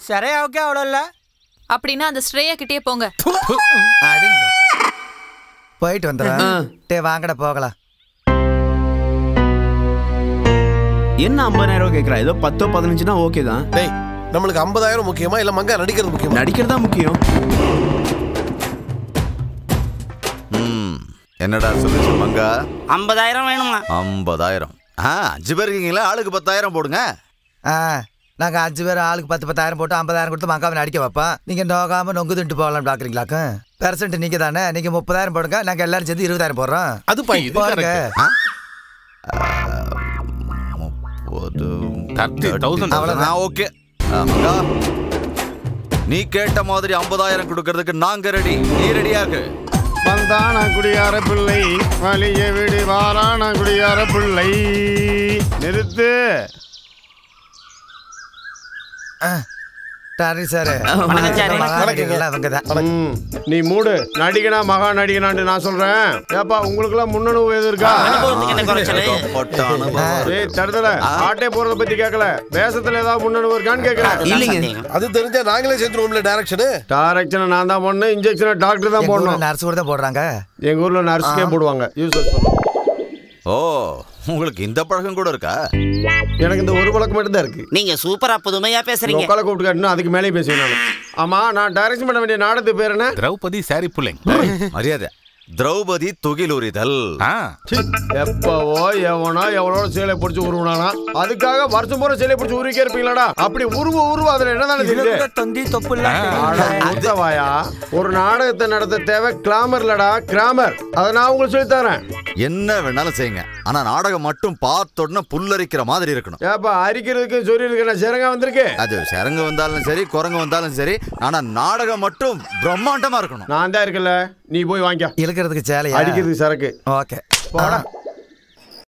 சரியாவுக்கே அவ்வளோ இல்லை அப்படின்னா அந்த ஸ்ரேயா கிட்டே போங்க அடிங்க போயிட்டு வந்துடுறேன் டே வாங்கடா போகலாம் என்ன ஐம்பதாயிரம் ரூபாய் கேட்குறா ஏதோ பத்தோ பதினஞ்சுனா ஓகே தான் டேய் நம்மளுக்கு ஐம்பதாயிரம் முக்கியமா இல்ல மங்கா நடிக்கிறது முக்கியமா நடிக்கிறது தான் முக்கியம் ம் என்னடா சொல்லுச்சு மங்கா ஐம்பதாயிரம் வேணுமா ஐம்பதாயிரம் ஆ அஞ்சு பேர் இருக்கீங்களா ஆளுக்கு பத்தாயிரம் போடுங்க ஆ நாங்கள் அஞ்சு பேர் ஆளுக்கு பத்து பத்தாயிரம் போட்டு ஐம்பதாயிரம் கொடுத்து மங்காவை நடிக்க வைப்போம் நீங்கள் நோகாம நொங்கு தின்ட்டு போகலாம் பார்க்குறீங்களாக்கும் பெர்சன்ட் நீங்கள் தானே நீங்கள் முப்பதாயிரம் போடுங்க நாங்கள் எல்லாரும் சேர்ந்து இருபதாயிரம் போடுறோம் அது பாய் போடுங்க முப்பது தேர்ட்டி தௌசண்ட் அவ்வளோதான் ஓகே மங்கா நீ கேட்ட மாதிரி ஐம்பதாயிரம் கொடுக்கறதுக்கு நாங்க ரெடி நீ ரெடியாக்கு வந்தான குடியார பிள்ளை வலிய விடு வாரான குடியார பிள்ளை நிறுத்து டாரி சார் வணக்கம் சார். அவங்க தான் ம், நீ மூடு நடிகனா மகா நடிகனான்னு நான் சொல்றேன் ஏப்பா உங்களுக்குலாம் முன்னணுவு எது இருக்கா அனுபவத்துக்கு என்ன குறைச்சல் பட்ட அனுபவம் ஏய் தடுதல ஆட்டே போறத பத்தி கேட்கல வேஷத்துல ஏதாவது முன்னணுவு இருக்கான்னு கேக்குறேன் இல்லைங்க அது தெரிஞ்சா நாங்களே சேர்ந்துருவோம்ல டைரக்ஷனு டைரக்ஷனை நான் தான் போடணும் இன்ஜெக்ஷனை டாக்டர் தான் போடணும் நர்ஸ் கூட தான் போடுறாங்க எங்க ஊர்ல நர்ஸுக்கே போடுவாங்க யூசஸ் பண்ணும் ஓ உங்களுக்கு இந்த பழக்கம் கூட இருக்கா எனக்கு இந்த ஒரு பழக்கம் மட்டும் தான் இருக்கு நீங்க சூப்பரா புதுமையா பேசுறீங்க உட்கால கூப்பிட்டு காட்டினா அதுக்கு மேலே பேசுவேன் நான் ஆமா நான் டைரக்ஷன் பண்ண வேண்டிய நாடகத்து பேர் என்ன திரௌபதி சாரி புள்ளைங் மரியாதை திரௌபதி துகிலுரிதல் ஆ சி, எப்பவோ எவனோ எவனோட சேலை பிடிச்சி உருவனானா அதுக்காக வருஷம் பூரா சேலை பிடிச்சி உருவிக்கே இருப்பீங்களாடா அப்படி உருவ உருவ அதுல என்னதானே தெரியுது தொந்தி தொப்பு இல்ல அட, மூத்தவாயா ஒரு நாடகத்தை நடத்த தேவை கிளாமர் இல்லடா கிராமர் அதை நான் உங்களுக்கு சொல்லி தரேன் என்ன வேணாலும் செய்யுங்க ஆனா நாடகம் மட்டும் பார்த்த உடனே புல்லரிக்கிற மாதிரி இருக்கணும் ஏப்பா அரிக்கிறதுக்கு சொல்லியிருக்கு என்ன சிறங்க வந்திருக்கு அது சரங்கு வந்தாலும் சரி குரங்கு வந்தாலும் சரி ஆனா நாடகம் மட்டும் பிரம்மாண்டமா இருக்கணும் நான் தான் இருக்கல நீ போய் வாங்கிக்க இழுக்கிறதுக்கு சேலையா அடிக்கிறதுக்கு சரக்கு ஓகே போடா